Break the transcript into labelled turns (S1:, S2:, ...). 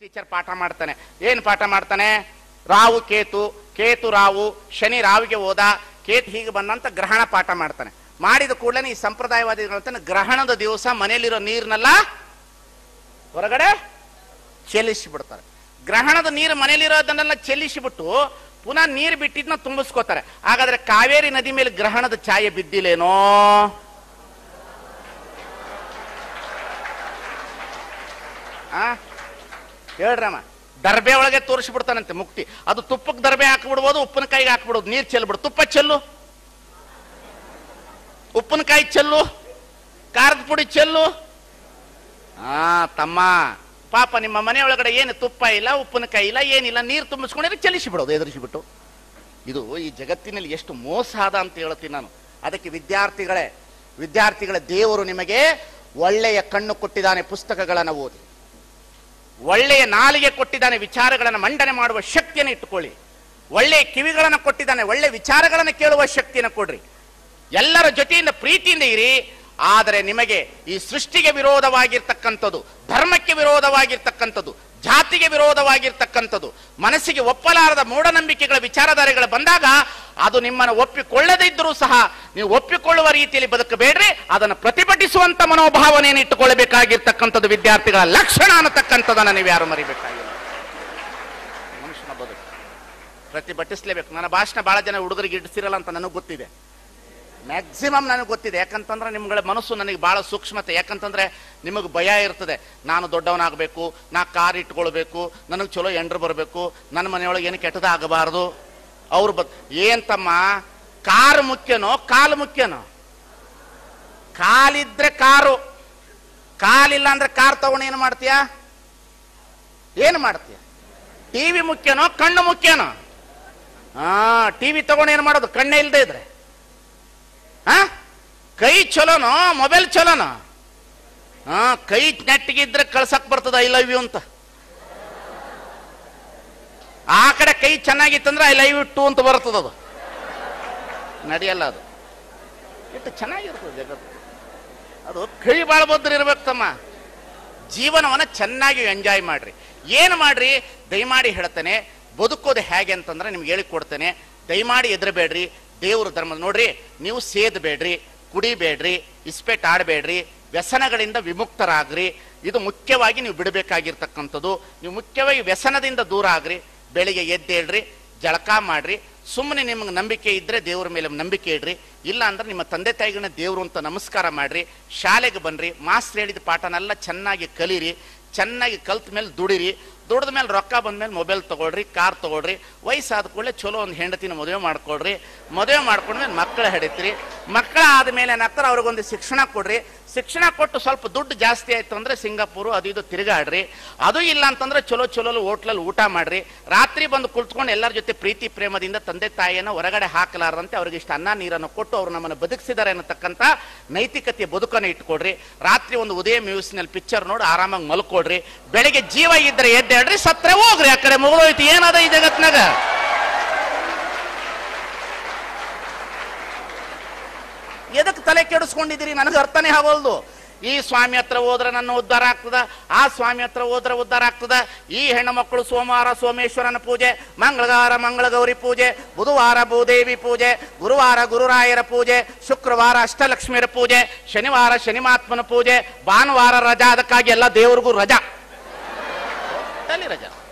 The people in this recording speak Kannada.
S1: ಟೀಚರ್ ಪಾಠ ಮಾಡ್ತಾನೆ ಏನ್ ಪಾಠ ಮಾಡ್ತಾನೆ ರಾವು ಕೇತು ಕೇತು ರಾವು ಶನಿ ರಾವಿಗೆ ಹೋದ ಕೇತು ಹೀಗೆ ಬಂದಂತ ಗ್ರಹಣ ಪಾಠ ಮಾಡ್ತಾನೆ ಮಾಡಿದ ಕೂಡಲೇ ಈ ಸಂಪ್ರದಾಯವಾದಿಗಳು ಹೇಳ್ತಾನೆ ಗ್ರಹಣದ ದಿವಸ ಮನೆಯಲ್ಲಿರೋ ನೀರ್ನೆಲ್ಲ ಹೊರಗಡೆ ಚೆಲ್ಲಿಸಿ ಬಿಡ್ತಾರೆ ಗ್ರಹಣದ ನೀರು ಮನೆಯಲ್ಲಿರೋದನ್ನೆಲ್ಲ ಚೆಲ್ಲಿಸಿಬಿಟ್ಟು ಪುನಃ ನೀರು ಬಿಟ್ಟಿದ್ನ ತುಂಬಿಸ್ಕೋತಾರೆ ಹಾಗಾದ್ರೆ ಕಾವೇರಿ ನದಿ ಮೇಲೆ ಗ್ರಹಣದ ಛಾಯೆ ಬಿದ್ದಿಲ್ಲೇನೋ ಆ ಹೇಳ್ರಮ್ಮ ದರ್ಬೆ ಒಳಗೆ ತೋರಿಸ್ಬಿಡ್ತಾನಂತೆ ಮುಕ್ತಿ ಅದು ತುಪ್ಪಕ್ಕೆ ದರ್ಬೆ ಹಾಕ್ಬಿಡ್ಬೋದು ಉಪ್ಪಿನಕಾಯಿಗೆ ಹಾಕ್ಬಿಡೋದು ನೀರು ಚೆಲ್ಬಿಡು ತುಪ್ಪ ಚೆಲ್ಲು ಉಪ್ಪಿನಕಾಯಿ ಚೆಲ್ಲು ಖಾರದ ಪುಡಿ ಚೆಲ್ಲು ಆ ತಮ್ಮ ಪಾಪ ನಿಮ್ಮ ಮನೆ ಒಳಗಡೆ ಏನು ತುಪ್ಪ ಇಲ್ಲ ಉಪ್ಪಿನಕಾಯಿ ಇಲ್ಲ ಏನಿಲ್ಲ ನೀರು ತುಂಬಿಸ್ಕೊಂಡಿದ್ರೆ ಚೆಲ್ಲಿಸಿ ಬಿಡೋದು ಎದುರಿಸಿಬಿಟ್ಟು ಇದು ಈ ಜಗತ್ತಿನಲ್ಲಿ ಎಷ್ಟು ಮೋಸ ಆದ ಅಂತ ಹೇಳ್ತೀನಿ ನಾನು ಅದಕ್ಕೆ ವಿದ್ಯಾರ್ಥಿಗಳೇ ವಿದ್ಯಾರ್ಥಿಗಳ ದೇವರು ನಿಮಗೆ ಒಳ್ಳೆಯ ಕಣ್ಣು ಕೊಟ್ಟಿದ್ದಾನೆ ಪುಸ್ತಕಗಳನ್ನು ಓದಿ ಒಳ್ಳೆಯ ನಾಲಿಗೆ ಕೊಟ್ಟಿದ್ದಾನೆ ವಿಚಾರಗಳನ್ನು ಮಂಡನೆ ಮಾಡುವ ಶಕ್ತಿಯನ್ನು ಇಟ್ಟುಕೊಳ್ಳಿ ಒಳ್ಳೆಯ ಕಿವಿಗಳನ್ನು ಕೊಟ್ಟಿದ್ದಾನೆ ಒಳ್ಳೆಯ ವಿಚಾರಗಳನ್ನು ಕೇಳುವ ಶಕ್ತಿಯನ್ನು ಕೊಡ್ರಿ ಎಲ್ಲರ ಜೊತೆಯಿಂದ ಪ್ರೀತಿಯಿಂದ ಇರಿ ಆದರೆ ನಿಮಗೆ ಈ ಸೃಷ್ಟಿಗೆ ವಿರೋಧವಾಗಿರ್ತಕ್ಕಂಥದ್ದು ಧರ್ಮಕ್ಕೆ ವಿರೋಧವಾಗಿರ್ತಕ್ಕಂಥದ್ದು ಜಾತಿಗೆ ವಿರೋಧವಾಗಿರ್ತಕ್ಕಂಥದ್ದು ಮನಸ್ಸಿಗೆ ಒಪ್ಪಲಾರದ ಮೂಢನಂಬಿಕೆಗಳ ವಿಚಾರಧಾರೆಗಳು ಬಂದಾಗ ಅದು ನಿಮ್ಮನ್ನು ಒಪ್ಪಿಕೊಳ್ಳದೇ ಇದ್ದರೂ ಸಹ ನೀವು ಒಪ್ಪಿಕೊಳ್ಳುವ ರೀತಿಯಲ್ಲಿ ಬದುಕಬೇಡ್ರಿ ಅದನ್ನು ಪ್ರತಿಭಟಿಸುವಂತ ಮನೋಭಾವನೆಯನ್ನು ಇಟ್ಟುಕೊಳ್ಳಬೇಕಾಗಿರ್ತಕ್ಕಂಥದ್ದು ವಿದ್ಯಾರ್ಥಿಗಳ ಲಕ್ಷಣ ಅನ್ನತಕ್ಕಂಥದ್ದನ್ನು ನೀವು ಯಾರು ಮರಿಬೇಕಾಗಿಲ್ಲ ಮನುಷ್ಯನ ಬದುಕು ಪ್ರತಿಭಟಿಸಲೇಬೇಕು ನನ್ನ ಭಾಷಣ ಬಹಳ ಜನ ಹುಡುಗರಿಗೆ ಇಡಿಸಿರಲ್ಲ ಅಂತ ನನಗೆ ಗೊತ್ತಿದೆ ಮ್ಯಾಕ್ಸಿಮಮ್ ನನಗೆ ಗೊತ್ತಿದೆ ಯಾಕಂತಂದ್ರೆ ನಿಮ್ಗಳ ಮನಸ್ಸು ನನಗೆ ಬಹಳ ಸೂಕ್ಷ್ಮತೆ ಯಾಕಂತಂದ್ರೆ ನಿಮಗೆ ಭಯ ಇರ್ತದೆ ನಾನು ದೊಡ್ಡವನಾಗಬೇಕು ನಾ ಕಾರ್ ಇಟ್ಕೊಳ್ಬೇಕು ನನಗೆ ಚಲೋ ಎಂಡ್ರು ಬರಬೇಕು ನನ್ನ ಮನೆಯೊಳಗೆ ಏನು ಕೆಟ್ಟದಾಗಬಾರ್ದು ಅವ್ರು ಬದ್ ಏನ್ ತಮ್ಮ ಕಾರ್ ಮುಖ್ಯನೋ ಕಾಲು ಮುಖ್ಯನೋ ಕಾಲಿದ್ರೆ ಕಾರು ಕಾಲಿಲ್ಲ ಅಂದ್ರೆ ಕಾರ್ ತಗೊಂಡು ಏನು ಮಾಡ್ತೀಯ ಏನು ಮಾಡ್ತೀಯ ಟಿವಿ ಮುಖ್ಯನೋ ಕಣ್ಣು ಮುಖ್ಯನೋ ಹಾ ಟಿವಿ ತಗೊಂಡು ಏನು ಮಾಡೋದು ಕಣ್ಣೇ ಇಲ್ಲದೆ ಇದ್ರೆ ಹಾ ಕೈ ಚಲೋನೋ ಮೊಬೈಲ್ ಚಲೋನೋ ಹಾ ಕೈ ನೆಟ್ಟಿಗಿದ್ರೆ ಕಳ್ಸಕ್ ಬರ್ತದ ಐ ಲವ್ ಯು ಅಂತ ಆ ಕಡೆ ಕೈ ಚೆನ್ನಾಗಿತ್ತಂದ್ರೆ ಐ ಲವ್ ಯು ಟು ಅಂತ ಬರ್ತದ ಅದು ನಡೆಯಲ್ಲ ಅದು ಎಷ್ಟು ಚೆನ್ನಾಗಿರ್ತದೆ ಜಗತ್ತು ಅದು ಕೈ ಬಾಳ ಬದ್ಧರು ಇರ್ಬೇಕು ತಮ್ಮ ಜೀವನವನ್ನ ಚೆನ್ನಾಗಿ ಎಂಜಾಯ್ ಮಾಡ್ರಿ ಏನು ಮಾಡ್ರಿ ದಯಮಾಡಿ ಹೇಳ್ತೇನೆ ಬದುಕೋದು ಹೇಗೆ ಅಂತಂದ್ರೆ ನಿಮ್ಗೆ ಹೇಳಿಕೊಡ್ತೇನೆ ದಯಮಾಡಿ ಎದುರಬೇಡ್ರಿ ದೇವ್ರ ಧರ್ಮ ನೋಡ್ರಿ ನೀವು ಸೇದಬೇಡ್ರಿ ಕುಡಿಬೇಡ್ರಿ ಇಸ್ಪೆಟ್ ಆಡಬೇಡ್ರಿ ವ್ಯಸನಗಳಿಂದ ವಿಮುಕ್ತರಾಗ್ರಿ ಇದು ಮುಖ್ಯವಾಗಿ ನೀವು ಬಿಡಬೇಕಾಗಿರ್ತಕ್ಕಂಥದ್ದು ನೀವು ಮುಖ್ಯವಾಗಿ ವ್ಯಸನದಿಂದ ದೂರ ಆಗ್ರಿ ಬೆಳಿಗ್ಗೆ ಎದ್ದೇಳ್ರಿ ಜಳಕ ಮಾಡ್ರಿ ಸುಮ್ಮನೆ ನಿಮಗೆ ನಂಬಿಕೆ ಇದ್ರೆ ದೇವ್ರ ಮೇಲೆ ನಂಬಿಕೆ ಇಡ್ರಿ ಇಲ್ಲ ಅಂದ್ರೆ ನಿಮ್ಮ ತಂದೆ ತಾಯಿಗಳನ್ನ ದೇವ್ರು ಅಂತ ನಮಸ್ಕಾರ ಮಾಡ್ರಿ ಶಾಲೆಗೆ ಬನ್ರಿ ಮಾಸ್ಟರ್ ಹೇಳಿದ ಪಾಠನೆಲ್ಲ ಚೆನ್ನಾಗಿ ಕಲೀರಿ ಚೆನ್ನಾಗಿ ಕಲ್ತ ಮೇಲೆ ದುಡಿರಿ ದುಡ್ದ ಮೇಲೆ ರೊಕ್ಕ ಬಂದ್ಮೇಲೆ ಮೊಬೈಲ್ ತಗೊಳ್ರಿ ಕಾರ್ ತಗೊಳ್ರಿ ವಯಸ್ಸಾದ ಕೂಡಲೇ ಚಲೋ ಒಂದು ಹೆಂಡತಿನ ಮದುವೆ ಮಾಡ್ಕೊಳ್ರಿ ಮದುವೆ ಮಾಡ್ಕೊಂಡ್ಮೇಲೆ ಮಕ್ಕಳು ಹಿಡಿತೀರಿ ಮಕ್ಕಳ ಆದ್ಮೇಲೆ ಏನಾಗ್ತಾರೆ ಅವ್ರಿಗೊಂದು ಶಿಕ್ಷಣ ಕೊಡ್ರಿ ಶಿಕ್ಷಣ ಕೊಟ್ಟು ಸ್ವಲ್ಪ ದುಡ್ಡು ಜಾಸ್ತಿ ಆಯ್ತು ಅಂದ್ರೆ ಸಿಂಗಾಪುರು ಅದು ಇದು ತಿರುಗಾಡ್ರಿ ಅದು ಇಲ್ಲ ಅಂತಂದ್ರೆ ಚಲೋ ಚಲೋ ಹೋಟ್ಲಲ್ಲಿ ಊಟ ಮಾಡ್ರಿ ರಾತ್ರಿ ಬಂದು ಕುಳಿತುಕೊಂಡು ಎಲ್ಲರ ಜೊತೆ ಪ್ರೀತಿ ಪ್ರೇಮದಿಂದ ತಂದೆ ತಾಯಿಯನ್ನು ಹೊರಗಡೆ ಹಾಕಲಾರದಂತೆ ಅವ್ರಿಗೆ ಇಷ್ಟ ಅನ್ನ ನೀರನ್ನು ಕೊಟ್ಟು ಅವ್ರು ನಮ್ಮನ್ನು ಬದುಕಿಸಿದ್ದಾರೆ ಅನ್ನತಕ್ಕಂಥ ನೈತಿಕತೆಯ ಬದುಕನ್ನು ಇಟ್ಕೊಡ್ರಿ ರಾತ್ರಿ ಒಂದು ಉದಯ ಮ್ಯೂಸಿನಲ್ಲಿ ಪಿಕ್ಚರ್ ನೋಡಿ ಆರಾಮಾಗಿ ಮಲ್ಕೊಡ್ರಿ ಬೆಳಿಗ್ಗೆ ಜೀವ ಇದ್ರೆ ಎದ್ದೇಳ್ರಿ ಸತ್ರೆ ಹೋಗ್ರಿ ಆ ಕಡೆ ಮುಗಿದೋಯ್ತು ಏನದ ಈ ಜಗತ್ನಾಗ ಎದಕ್ಕೆ ತಲೆ ಕೆಡಿಸ್ಕೊಂಡಿದ್ದೀರಿ ನನಗೆ ಅರ್ಥನೇ ಆಗೋಲ್ದು ಈ ಸ್ವಾಮಿ ಹತ್ರ ಹೋದ್ರೆ ನನ್ನ ಉದ್ಧಾರ ಆಗ್ತದ ಆ ಸ್ವಾಮಿ ಹತ್ರ ಹೋದ್ರೆ ಉದ್ಧಾರ ಆಗ್ತದ ಈ ಹೆಣ್ಣು ಮಕ್ಕಳು ಸೋಮವಾರ ಸೋಮೇಶ್ವರನ ಪೂಜೆ ಮಂಗಳವಾರ ಮಂಗಳಗೌರಿ ಪೂಜೆ ಬುಧವಾರ ಭೂದೇವಿ ಪೂಜೆ ಗುರುವಾರ ಗುರುರಾಯರ ಪೂಜೆ ಶುಕ್ರವಾರ ಅಷ್ಟಲಕ್ಷ್ಮಿಯರ ಪೂಜೆ ಶನಿವಾರ ಶನಿಮಾತ್ಮನ ಪೂಜೆ ಭಾನುವಾರ ರಜಾ ಅದಕ್ಕಾಗಿ ಎಲ್ಲ ದೇವ್ರಿಗೂ ರಜಾ ಎಲ್ಲಿ ರಜಾ